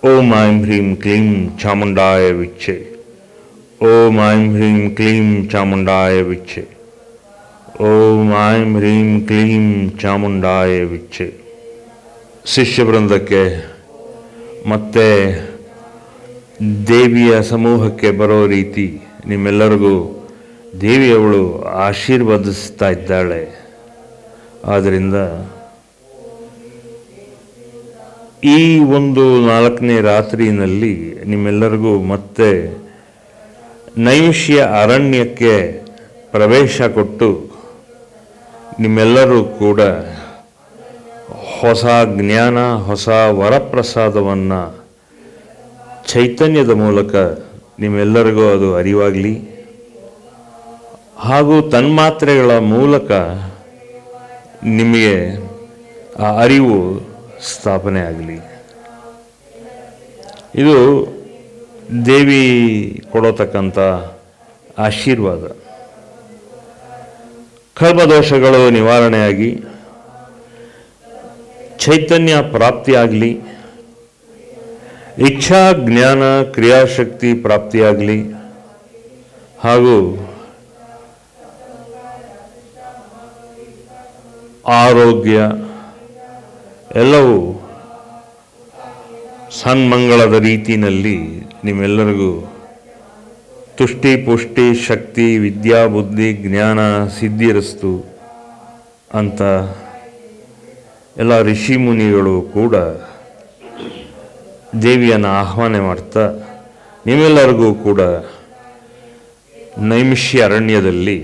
ಓಂ ಐಂ ಹ್ರೀಂ ಕ್ಲೀಂ ಚಾಮುಂಡಾಯ ವಿಚ್ಚೆ ಓಂ ಐಂ ಹ್ರೀಂ ಕ್ಲೀಂ ಚಾಮುಂಡಾಯ ವಿಚ್ಚೆ ಓಂ ಐಂ ಹ್ರೀಂ ಕ್ಲೀಂ ಚಾಮುಂಡಾಯ ವಿಚ್ಚೆ ಶಿಷ್ಯ ವೃಂದಕ್ಕೆ ಮತ್ತೆ ದೇವಿಯ ಸಮೂಹಕ್ಕೆ ಬರೋ ರೀತಿ ನಿಮ್ಮೆಲ್ಲರಿಗೂ ದೇವಿಯವಳು ಆಶೀರ್ವದಿಸ್ತಾ ಇದ್ದಾಳೆ ಆದ್ದರಿಂದ ಈ ಒಂದು ನಾಲ್ಕನೇ ರಾತ್ರಿಯಲ್ಲಿ ನಿಮ್ಮೆಲ್ಲರಿಗೂ ಮತ್ತೆ ನೈಮಿಷ್ಯ ಅರಣ್ಯಕ್ಕೆ ಪ್ರವೇಶ ಕೊಟ್ಟು ನಿಮ್ಮೆಲ್ಲರೂ ಕೂಡ ಹೊಸ ಜ್ಞಾನ ಹೊಸ ವರಪ್ರಸಾದವನ್ನು ಚೈತನ್ಯದ ಮೂಲಕ ನಿಮ್ಮೆಲ್ಲರಿಗೂ ಅದು ಅರಿವಾಗಲಿ ಹಾಗೂ ತನ್ಮಾತ್ರೆಗಳ ಮೂಲಕ ನಿಮಗೆ ಆ ಅರಿವು ಸ್ಥಾಪನೆ ಆಗಲಿ ಇದು ದೇವಿ ಕೊಡತಕ್ಕಂಥ ಆಶೀರ್ವಾದ ಕರ್ಮದೋಷಗಳು ನಿವಾರಣೆಯಾಗಿ ಚೈತನ್ಯ ಪ್ರಾಪ್ತಿಯಾಗಲಿ ಇಚ್ಛಾ ಜ್ಞಾನ ಕ್ರಿಯಾಶಕ್ತಿ ಪ್ರಾಪ್ತಿಯಾಗಲಿ ಹಾಗೂ ಆರೋಗ್ಯ ಎಲ್ಲವೂ ಸನ್ಮಂಗಳದ ರೀತಿಯಲ್ಲಿ ನಿಮ್ಮೆಲ್ಲರಿಗೂ ತುಷ್ಟಿ ಪುಷ್ಟಿ ಶಕ್ತಿ ವಿದ್ಯಾ ಬುದ್ಧಿ ಜ್ಞಾನ ಸಿದ್ಧಿರಸ್ತು ಅಂತ ಎಲ್ಲ ಋಷಿ ಮುನಿಗಳು ಕೂಡ ದೇವಿಯನ್ನು ಆಹ್ವಾನ ಮಾಡ್ತಾ ನಿಮ್ಮೆಲ್ಲರಿಗೂ ಕೂಡ ನೈಮಿಷ್ಯ ಅರಣ್ಯದಲ್ಲಿ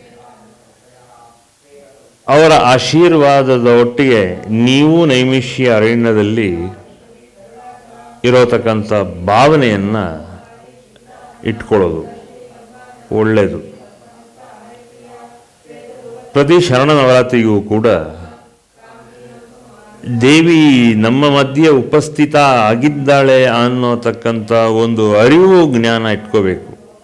ಅವರ ಆಶೀರ್ವಾದದ ಒಟ್ಟಿಗೆ ನೀವು ನೈಮಿಷ್ಯ ಅರಣ್ಯದಲ್ಲಿ ಇರೋತಕ್ಕಂಥ ಭಾವನೆಯನ್ನು ಇಟ್ಕೊಳ್ಳೋದು ಒಳ್ಳೆಯದು ಪ್ರತಿ ಶರಣ ನವರಾತ್ರಿಗೂ ಕೂಡ ದೇವಿ ನಮ್ಮ ಮಧ್ಯೆ ಉಪಸ್ಥಿತ ಆಗಿದ್ದಾಳೆ ಅನ್ನೋತಕ್ಕಂಥ ಒಂದು ಅರಿವು ಜ್ಞಾನ ಇಟ್ಕೋಬೇಕು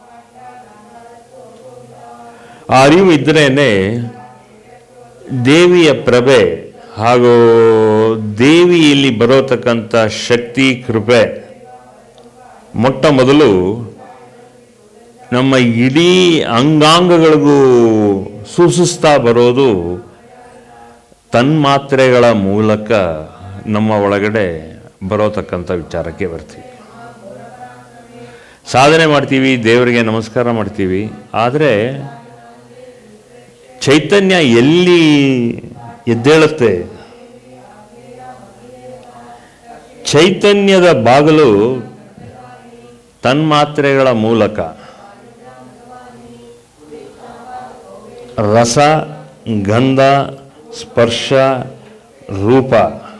ಆ ಅರಿವು ಇದ್ರೇನೆ ದೇವಿಯ ಪ್ರಭೆ ಹಾಗೂ ದೇವಿಯಲ್ಲಿ ಬರೋತಕ್ಕಂಥ ಶಕ್ತಿ ಕೃಪೆ ಮೊಟ್ಟ ಮೊದಲು ನಮ್ಮ ಇಡೀ ಅಂಗಾಂಗಗಳಿಗೂ ಸೂಚಿಸ್ತಾ ಬರೋದು ತನ್ಮಾತ್ರೆಗಳ ಮೂಲಕ ನಮ್ಮ ಒಳಗಡೆ ಬರೋತಕ್ಕಂಥ ವಿಚಾರಕ್ಕೆ ಬರ್ತೀವಿ ಸಾಧನೆ ಮಾಡ್ತೀವಿ ದೇವರಿಗೆ ನಮಸ್ಕಾರ ಮಾಡ್ತೀವಿ ಆದರೆ ಚೈತನ್ಯ ಎಲ್ಲಿ ಎದ್ದೇಳುತ್ತೆ ಚೈತನ್ಯದ ಬಾಗಲು ತನ್ಮಾತ್ರೆಗಳ ಮೂಲಕ ರಸ ಗಂಧ ಸ್ಪರ್ಶ ರೂಪ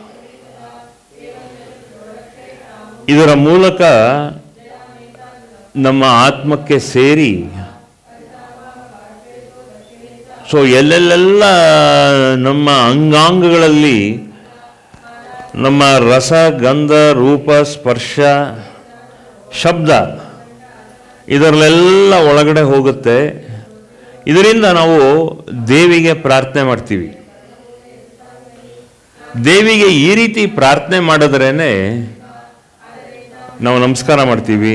ಇದರ ಮೂಲಕ ನಮ್ಮ ಆತ್ಮಕ್ಕೆ ಸೇರಿ ಸೊ ಎಲ್ಲೆಲ್ಲೆಲ್ಲ ನಮ್ಮ ಅಂಗಾಂಗಗಳಲ್ಲಿ ನಮ್ಮ ರಸ ಗಂಧ ರೂಪ ಸ್ಪರ್ಶ ಶಬ್ದ ಇದರಲ್ಲೆಲ್ಲ ಒಳಗಡೆ ಹೋಗುತ್ತೆ ಇದರಿಂದ ನಾವು ದೇವಿಗೆ ಪ್ರಾರ್ಥನೆ ಮಾಡ್ತೀವಿ ದೇವಿಗೆ ಈ ರೀತಿ ಪ್ರಾರ್ಥನೆ ಮಾಡಿದ್ರೇ ನಾವು ನಮಸ್ಕಾರ ಮಾಡ್ತೀವಿ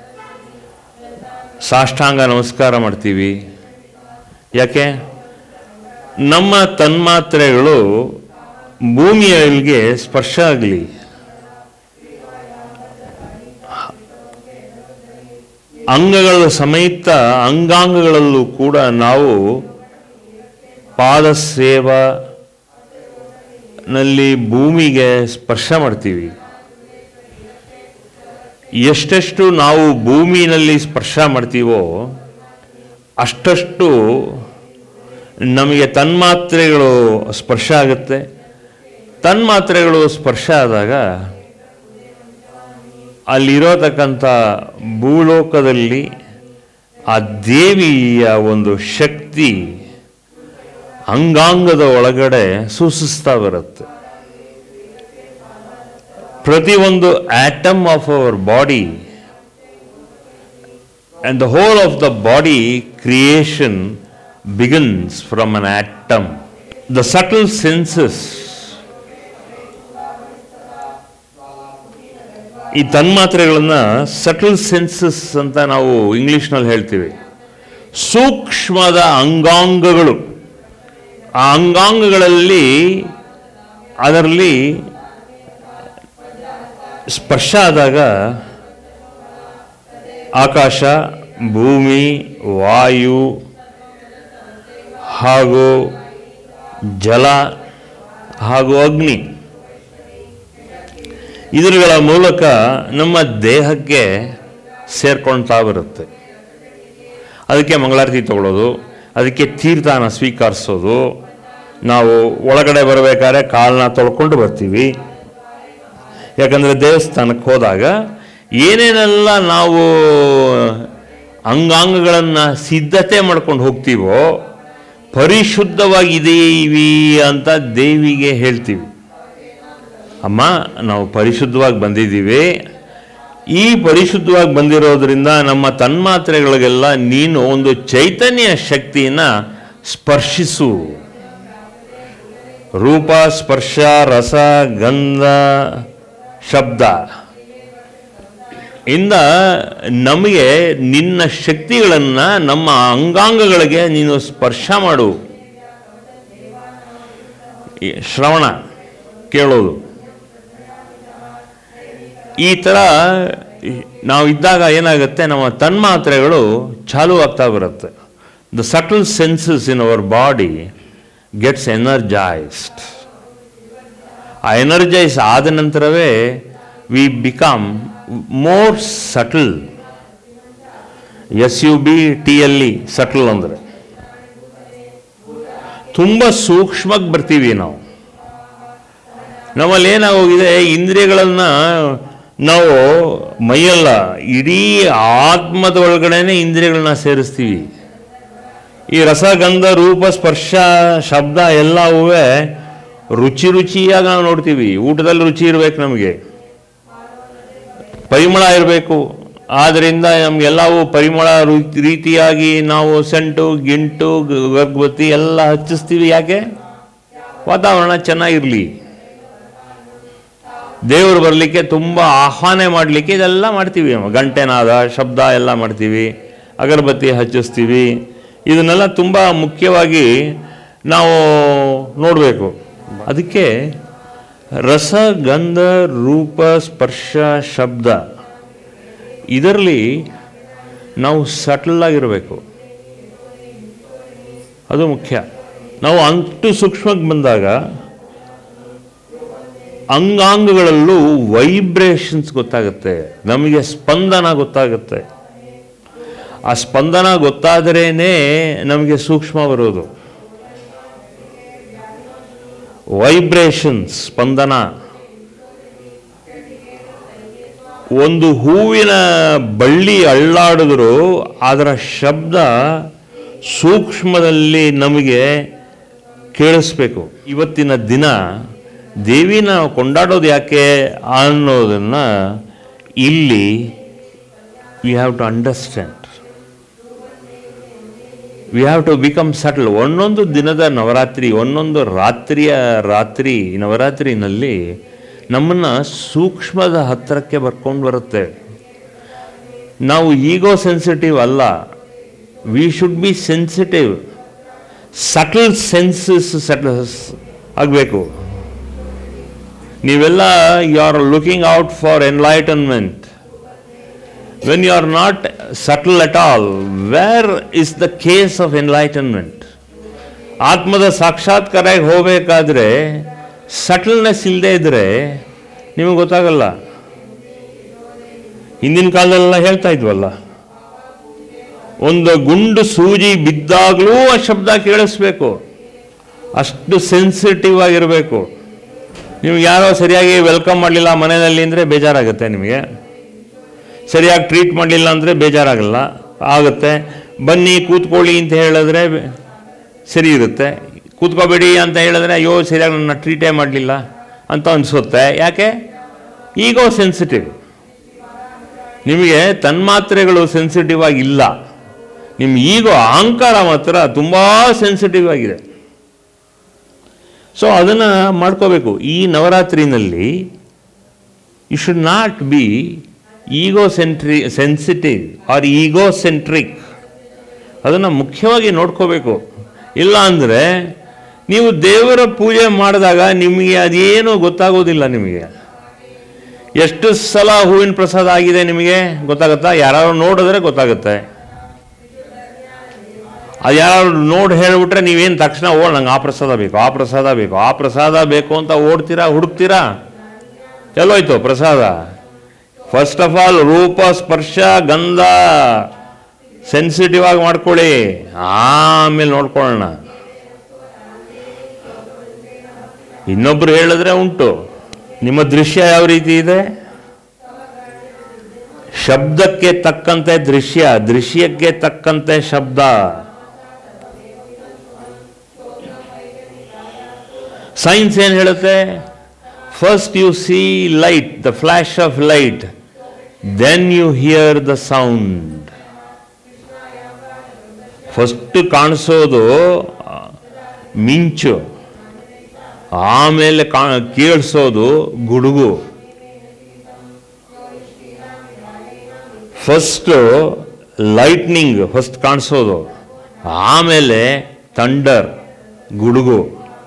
ಸಾಷ್ಟಾಂಗ ನಮಸ್ಕಾರ ಮಾಡ್ತೀವಿ ಯಾಕೆ ನಮ್ಮ ತನ್ಮಾತ್ರೆಗಳು ಭೂಮಿಯಲ್ಲಿಗೆ ಸ್ಪರ್ಶ ಆಗಲಿ ಅಂಗಗಳ ಸಮೇತ ಅಂಗಾಂಗಗಳಲ್ಲೂ ಕೂಡ ನಾವು ಪಾದಸೇವನಲ್ಲಿ ಭೂಮಿಗೆ ಸ್ಪರ್ಶ ಮಾಡ್ತೀವಿ ಎಷ್ಟೆಷ್ಟು ನಾವು ಭೂಮಿನಲ್ಲಿ ಸ್ಪರ್ಶ ಮಾಡ್ತೀವೋ ಅಷ್ಟಷ್ಟು ನಮಗೆ ತನ್ಮಾತ್ರೆಗಳು ಸ್ಪರ್ಶ ಆಗುತ್ತೆ ತನ್ಮಾತ್ರೆಗಳು ಸ್ಪರ್ಶ ಆದಾಗ ಅಲ್ಲಿರೋತಕ್ಕಂಥ ಭೂಲೋಕದಲ್ಲಿ ಆ ದೇವಿಯ ಒಂದು ಶಕ್ತಿ ಅಂಗಾಂಗದ ಒಳಗಡೆ ಸೂಚಿಸ್ತಾ ಬರುತ್ತೆ ಪ್ರತಿಯೊಂದು atom of our body and the whole of the body creation begins from an atom. The subtle senses ಈ ತನ್ಮಾತ್ರೆಗಳನ್ನು ಸಟಲ್ ಸೆನ್ಸಸ್ ಅಂತ ನಾವು ಇಂಗ್ಲೀಷ್ನಲ್ಲಿ ಹೇಳ್ತೀವಿ ಸೂಕ್ಷ್ಮದ ಅಂಗಾಂಗಗಳು ಆ ಅಂಗಾಂಗಗಳಲ್ಲಿ ಅದರಲ್ಲಿ ಸ್ಪರ್ಶ ಆದಾಗ ಆಕಾಶ ಭೂಮಿ ವಾಯು ಹಾಗೂ ಜಲ ಹಾಗೂ ಅಗ್ನಿ ಇದ್ರಗಳ ಮೂಲಕ ನಮ್ಮ ದೇಹಕ್ಕೆ ಸೇರ್ಕೊಳ್ತಾ ಬರುತ್ತೆ ಅದಕ್ಕೆ ಮಂಗಳಾರತಿ ತಗೊಳ್ಳೋದು ಅದಕ್ಕೆ ತೀರ್ಥನ ಸ್ವೀಕರಿಸೋದು ನಾವು ಒಳಗಡೆ ಬರಬೇಕಾದ್ರೆ ಕಾಲನ್ನ ತೊಳ್ಕೊಂಡು ಬರ್ತೀವಿ ಯಾಕಂದರೆ ದೇವಸ್ಥಾನಕ್ಕೆ ಹೋದಾಗ ಏನೇನೆಲ್ಲ ನಾವು ಅಂಗಾಂಗಗಳನ್ನು ಸಿದ್ಧತೆ ಮಾಡ್ಕೊಂಡು ಹೋಗ್ತೀವೋ ಪರಿಶುದ್ಧವಾಗಿದ್ದೀವಿ ಅಂತ ದೇವಿಗೆ ಹೇಳ್ತೀವಿ ಅಮ್ಮ ನಾವು ಪರಿಶುದ್ಧವಾಗಿ ಬಂದಿದ್ದೀವಿ ಈ ಪರಿಶುದ್ಧವಾಗಿ ಬಂದಿರೋದ್ರಿಂದ ನಮ್ಮ ತನ್ಮಾತ್ರೆಗಳಿಗೆಲ್ಲ ನೀನು ಒಂದು ಚೈತನ್ಯ ಶಕ್ತಿನ ಸ್ಪರ್ಶಿಸು ರೂಪ ಸ್ಪರ್ಶ ರಸ ಗಂಧ ಶಬ್ದ ಇಂದ ನಮಗೆ ನಿನ್ನ ಶಕ್ತಿಗಳನ್ನು ನಮ್ಮ ಅಂಗಾಂಗಗಳಿಗೆ ನೀನು ಸ್ಪರ್ಶ ಮಾಡು ಈ ಶ್ರವಣ ಕೇಳೋದು ಈ ಥರ ನಾವು ಇದ್ದಾಗ ಏನಾಗುತ್ತೆ ನಮ್ಮ ತನ್ಮಾತ್ರೆಗಳು ಚಾಲು ಆಗ್ತಾ ಬರುತ್ತೆ the subtle senses in our body gets energized ಆ ಎನರ್ಜೈಸ್ ಆದ ನಂತರವೇ we become more subtle S U B T ಎಲ್ಲಿ ಸಟಲ್ ಅಂದರೆ ತುಂಬ ಸೂಕ್ಷ್ಮಕ್ಕೆ ಬರ್ತೀವಿ ನಾವು ನಮ್ಮಲ್ಲಿ ಏನಾಗೋಗಿದೆ ಇಂದ್ರಿಯಗಳನ್ನು ನಾವು ಮೈಯಲ್ಲ ಇಡೀ ಆತ್ಮದ ಒಳಗಡೆನೆ ಇಂದ್ರಿಯಗಳನ್ನ ಸೇರಿಸ್ತೀವಿ ಈ ರಸಗಂಧ ರೂಪ ಸ್ಪರ್ಶ ಶಬ್ದ ಎಲ್ಲವೂ ರುಚಿ ರುಚಿಯಾಗಿ ನಾವು ನೋಡ್ತೀವಿ ಊಟದಲ್ಲಿ ರುಚಿ ಇರಬೇಕು ನಮಗೆ ಪರಿಮಳ ಇರಬೇಕು ಆದ್ದರಿಂದ ನಮಗೆಲ್ಲವೂ ಪರಿಮಳ ರು- ರೀತಿಯಾಗಿ ನಾವು ಸೆಂಟು ಗಿಂಟು ಗ- ಗರ್ಭವತಿ ಎಲ್ಲ ಹಚ್ಚಿಸ್ತೀವಿ ಯಾಕೆ ವಾತಾವರಣ ಚೆನ್ನಾಗಿರಲಿ ದೇವರು ಬರಲಿಕ್ಕೆ ತುಂಬ ಆಹ್ವಾನ ಮಾಡಲಿಕ್ಕೆ ಇದೆಲ್ಲ ಮಾಡ್ತೀವಿ ನಾವು. ಗಂಟೆನಾದ ಶಬ್ದ ಎಲ್ಲ ಮಾಡ್ತೀವಿ ಅಗರಬತ್ತಿ ಹಚ್ಚಿಸ್ತೀವಿ ಇದನ್ನೆಲ್ಲ ತುಂಬ ಮುಖ್ಯವಾಗಿ ನಾವು ನೋಡಬೇಕು ಅದಕ್ಕೆ ರಸ ಗಂಧ ರೂಪ ಸ್ಪರ್ಶ ಶಬ್ದ ಇದರಲ್ಲಿ ನಾವು ಸಟಲ್ ಆಗಿರಬೇಕು ಅದು ಮುಖ್ಯ ನಾವು ಅಂಟು ಸೂಕ್ಷ್ಮಕ್ಕೆ ಬಂದಾಗ ಅಂಗಾಂಗಗಳಲ್ಲೂ ವೈಬ್ರೇಷನ್ಸ್ ಗೊತ್ತಾಗುತ್ತೆ ನಮಗೆ ಸ್ಪಂದನ ಗೊತ್ತಾಗುತ್ತೆ ಆ ಸ್ಪಂದನ ಗೊತ್ತಾದರೇನೆ ನಮಗೆ ಸೂಕ್ಷ್ಮ ಬರೋದು ವೈಬ್ರೇಷನ್ಸ್ ಸ್ಪಂದನ ಒಂದು ಹೂವಿನ ಬಳ್ಳಿ ಅಳ್ಳಾಡಿದ್ರು ಅದರ ಶಬ್ದ ಸೂಕ್ಷ್ಮದಲ್ಲಿ ನಮಗೆ ಕೇಳಿಸ್ಬೇಕು ಇವತ್ತಿನ ದಿನ ದೇವಿನ ಕೊಂಡಾಡೋದು ಯಾಕೆ ಅನ್ನೋದನ್ನು ಇಲ್ಲಿ we have to understand we have to become subtle ಒಂದೊಂದು ದಿನದ ನವರಾತ್ರಿ ಒಂದೊಂದು ರಾತ್ರಿಯ ರಾತ್ರಿ ನವರಾತ್ರಿನಲ್ಲಿ ನಮ್ಮನ್ನು ಸೂಕ್ಷ್ಮದ ಹತ್ತಿರಕ್ಕೆ ಬರ್ಕೊಂಡು ಬರುತ್ತೆ ನಾವು ಈಗೋ ಸೆನ್ಸಿಟಿವ್ ಅಲ್ಲ we should be sensitive subtle senses subtles ಆಗಬೇಕು ನೀವೆಲ್ಲ you are looking out for enlightenment when you are not subtle at all, where is the case of enlightenment? ಆತ್ಮದ ಸಾಕ್ಷಾತ್ಕಾರಕ್ಕೆ ಹೋಗಬೇಕಾದ್ರೆ ಸಟಲ್ನೆಸ್ ಇಲ್ಲದೆ ಇದ್ದರೆ ನಿಮಗೆ ಗೊತ್ತಾಗಲ್ಲ ಹಿಂದಿನ ಕಾಲದಲ್ಲೆಲ್ಲ ಹೇಳ್ತಾ ಇದ್ವಲ್ಲ ಒಂದು ಗುಂಡು ಸೂಜಿ ಬಿದ್ದಾಗಲೂ ಆ ಶಬ್ದ ಕೇಳಿಸ್ಬೇಕು ಅಷ್ಟು ಸೆನ್ಸಿಟಿವ್ ಆಗಿರಬೇಕು ನಿಮ್ಗೆ ಯಾರೋ ಸರಿಯಾಗಿ ವೆಲ್ಕಮ್ ಮಾಡಲಿಲ್ಲ ಮನೆಯಲ್ಲಿ ಅಂದರೆ ಬೇಜಾರಾಗುತ್ತೆ ನಿಮಗೆ ಸರಿಯಾಗಿ ಟ್ರೀಟ್ ಮಾಡಲಿಲ್ಲ ಅಂದರೆ ಬೇಜಾರಾಗಲ್ಲ ಆಗುತ್ತೆ ಬನ್ನಿ ಕೂತ್ಕೊಳ್ಳಿ ಅಂತ ಹೇಳಿದ್ರೆ ಬೆ- ಸರಿ ಇರುತ್ತೆ ಕೂತ್ಕೋಬೇಡಿ ಅಂತ ಹೇಳಿದ್ರೆ ಅಯ್ಯೋ ಸರಿಯಾಗಿ ನನ್ನ ಟ್ರೀಟೇ ಮಾಡಲಿಲ್ಲ ಅಂತ ಅನಿಸುತ್ತೆ ಯಾಕೆ ಈಗೋ ಸೆನ್ಸಿಟಿವ್ ನಿಮಗೆ ತನ್ಮಾತ್ರೆಗಳು ಸೆನ್ಸಿಟಿವ್ ಆಗಿಲ್ಲ ನಿಮ್ಮ ಈಗೋ ಅಹಂಕಾರ ಮಾತ್ರ ತುಂಬ ಸೆನ್ಸಿಟಿವ್ ಆಗಿದೆ ಸೊ ಅದನ್ನು ಮಾಡ್ಕೋಬೇಕು ಈ ನವರಾತ್ರಿನಲ್ಲಿ you should not be ego centric sensitive or ego centric ಅದನ್ನು ಮುಖ್ಯವಾಗಿ ನೋಡ್ಕೋಬೇಕು ಇಲ್ಲ ಅಂದರೆ ನೀವು ದೇವರ ಪೂಜೆ ಮಾಡಿದಾಗ ನಿಮಗೆ ಅದೇನು ಗೊತ್ತಾಗೋದಿಲ್ಲ ನಿಮಗೆ ಎಷ್ಟು ಸಲ ಹೂವಿನ ಪ್ರಸಾದ ಆಗಿದೆ ನಿಮಗೆ ಗೊತ್ತಾಗುತ್ತಾ ಯಾರು ನೋಡಿದ್ರೆ ಗೊತ್ತಾಗುತ್ತೆ ಅದು ಯಾರು ನೋಡಿ ಹೇಳ್ಬಿಟ್ರೆ ನೀವೇನು ತಕ್ಷಣ ಓ ನಂಗೆ ಆ ಪ್ರಸಾದ ಬೇಕು ಆ ಪ್ರಸಾದ ಬೇಕು ಆ ಪ್ರಸಾದ ಬೇಕು ಅಂತ ಓಡ್ತೀರಾ ಹುಡುಕ್ತೀರಾ ಎಲ್ಲೋಯ್ತು ಪ್ರಸಾದ ಫಸ್ಟ್ ಆಫ್ ಆಲ್ ರೂಪ ಸ್ಪರ್ಶ ಗಂಧ ಸೆನ್ಸಿಟಿವ್ ಆಗಿ ಮಾಡ್ಕೊಳ್ಳಿ ಆಮೇಲೆ ನೋಡ್ಕೊಳ್ಳೋಣ ಇನ್ನೊಬ್ರು ಹೇಳಿದ್ರೆ ಉಂಟು ನಿಮ್ಮ ದೃಶ್ಯ ಯಾವ ರೀತಿ ಇದೆ ಶಬ್ದಕ್ಕೆ ತಕ್ಕಂತೆ ದೃಶ್ಯ ದೃಶ್ಯಕ್ಕೆ ತಕ್ಕಂತೆ ಶಬ್ದ ಸೈನ್ಸ್ ಏನು ಹೇಳುತ್ತೆ first you see light the flash of light then you hear the sound first ಕಾಣಿಸೋದು ಆ, ಮಿಂಚು ಆಮೇಲೆ ಕಾ ಕೇಳಿಸೋದು ಗುಡುಗು ಫಸ್ಟು ಲೈಟ್ನಿಂಗ್ ಫಸ್ಟ್ ಕಾಣಿಸೋದು ಆಮೇಲೆ ಥಂಡರ್ ಗುಡುಗು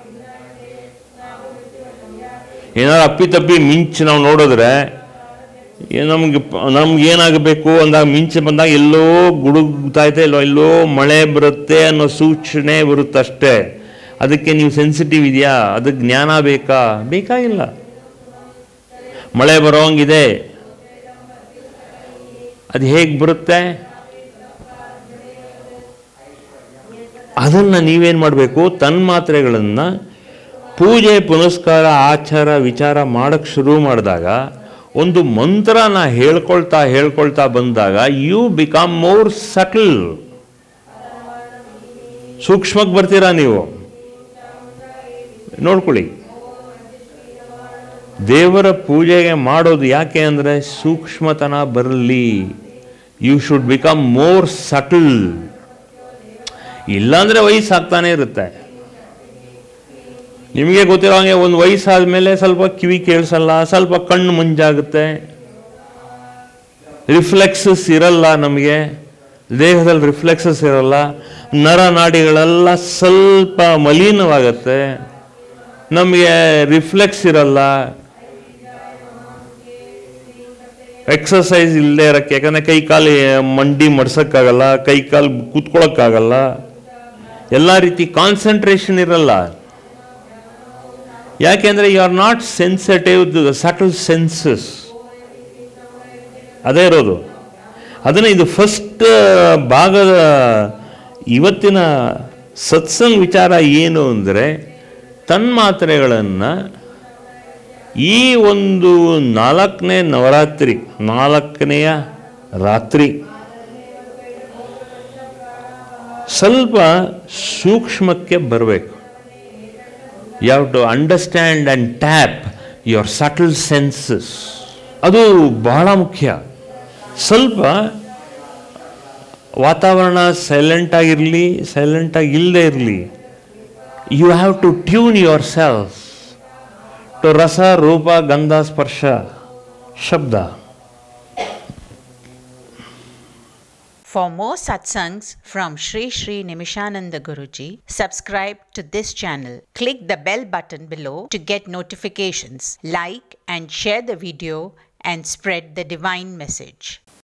ಏನಾದ್ರು ಅಪ್ಪಿತಪ್ಪಿ ಮಿಂಚು ನಾವು ನೋಡಿದ್ರೆ ಏ- ನಮ್ಗೆ ಪ- ನಮ್ಗೆ ಏನಾಗಬೇಕು ಅಂದಾಗ ಮಿಂಚು ಬಂದಾಗ ಎಲ್ಲೋ ಗುಡುಗ್ತಾ ಇದೆ ಎಲ್ಲೋ ಎಲ್ಲೋ ಮಳೆ ಬರುತ್ತೆ ಅನ್ನೋ ಸೂಚನೆ ಬರುತ್ತೆ ಅಷ್ಟೇ ಅದಕ್ಕೆ ನೀವು ಸೆನ್ಸಿಟಿವ್ ಇದೆಯಾ ಅದಕ್ಕೆ ಜ್ಞಾನ ಬೇಕಾ ಬೇಕಾಗಿಲ್ಲ ಮಳೆ ಬರೋಂಗಿದೆ ಅದು ಹೇಗೆ ಬರುತ್ತೆ ಅದನ್ನು ನೀವೇನು ಮಾಡಬೇಕು ತನ್ಮಾತ್ರೆಗಳನ್ನು ಪೂಜೆ ಪುನಸ್ಕಾರ ಆಚಾರ ವಿಚಾರ ಮಾಡೋಕ್ಕೆ ಶುರು ಮಾಡಿದಾಗ ಒಂದು ಮಂತ್ರನ ಹೇಳ್ಕೊಳ್ತಾ ಹೇಳ್ಕೊಳ್ತಾ ಬಂದಾಗ ಯು ಬಿಕಮ್ ಮೋರ್ ಸಟಲ್ ಸೂಕ್ಷ್ಮಕ್ಕೆ ಬರ್ತೀರಾ ನೀವು ನೋಡ್ಕೊಳ್ಳಿ ದೇವರ ಪೂಜೆಗೆ ಮಾಡೋದು ಯಾಕೆ ಅಂದರೆ ಸೂಕ್ಷ್ಮತನ ಬರಲಿ you should become more subtle ಇಲ್ಲಾಂದರೆ ವಯಸ್ಸಾಗ್ತಾನೆ ಇರುತ್ತೆ ನಿಮಗೆ ಗೊತ್ತಿರೋ ಹಾಗೆ ಒಂದು ವಯಸ್ಸಾದ ಮೇಲೆ ಸ್ವಲ್ಪ ಕಿವಿ ಕೇಳಿಸಲ್ಲ ಸ್ವಲ್ಪ ಕಣ್ಣು ಮಂಜಾಗುತ್ತೆ ರಿಫ್ಲೆಕ್ಸಸ್ ಇರಲ್ಲ ನಮಗೆ ದೇಹದಲ್ಲಿ ರಿಫ್ಲೆಕ್ಸಸ್ ಇರಲ್ಲ ನರನಾಡಿಗಳೆಲ್ಲ ಸ್ವಲ್ಪ ಮಲೀನವಾಗತ್ತೆ ನಮಗೆ ರಿಫ್ಲೆಕ್ಸ್ ಇರಲ್ಲ ಎಕ್ಸಸೈಸ್ ಇಲ್ಲದೆ ಇರೋಕ್ಕೆ ಯಾಕಂದರೆ ಕೈ ಕಾಲು ಮಂಡಿ ಮಡ್ಸೋಕ್ಕಾಗಲ್ಲ ಕೈ ಕಾಲು ಕೂತ್ಕೊಳ್ಳೋಕ್ಕಾಗಲ್ಲ ಎಲ್ಲ ರೀತಿ ಕಾನ್ಸಂಟ್ರೇಷನ್ ಇರಲ್ಲ ಯಾಕೆಂದರೆ you are not sensitive to the subtle senses ಅದೇ ಇರೋದು ಅದನ್ನು ಇದು ಫಸ್ಟ್ ಭಾಗದ ಇವತ್ತಿನ ಸತ್ಸಂಗ್ ವಿಚಾರ ಏನು ಅಂದರೆ ತನ್ಮಾತ್ರೆಗಳನ್ನು ಈ ಒಂದು ನಾಲ್ಕನೇ ನವರಾತ್ರಿ ನಾಲ್ಕನೆಯ ರಾತ್ರಿ ಸ್ವಲ್ಪ ಸೂಕ್ಷ್ಮಕ್ಕೆ ಬರಬೇಕು you have to understand and tap your subtle senses ಅದು ಬಹಳ ಮುಖ್ಯ ಸ್ವಲ್ಪ ವಾತಾವರಣ ಸೈಲೆಂಟ್ ಆಗಿರಲಿ ಸೈಲೆಂಟಾಗಿ ಇಲ್ಲದೆ ಇರಲಿ you have to tune yourself to ರಸ ರೂಪ ಗಂಧ ಸ್ಪರ್ಶ ಶಬ್ದ For more satsangs from Sri Sri Nimishananda Guruji, subscribe to this channel. Click the bell button below to get notifications. Like and share the video and spread the divine message.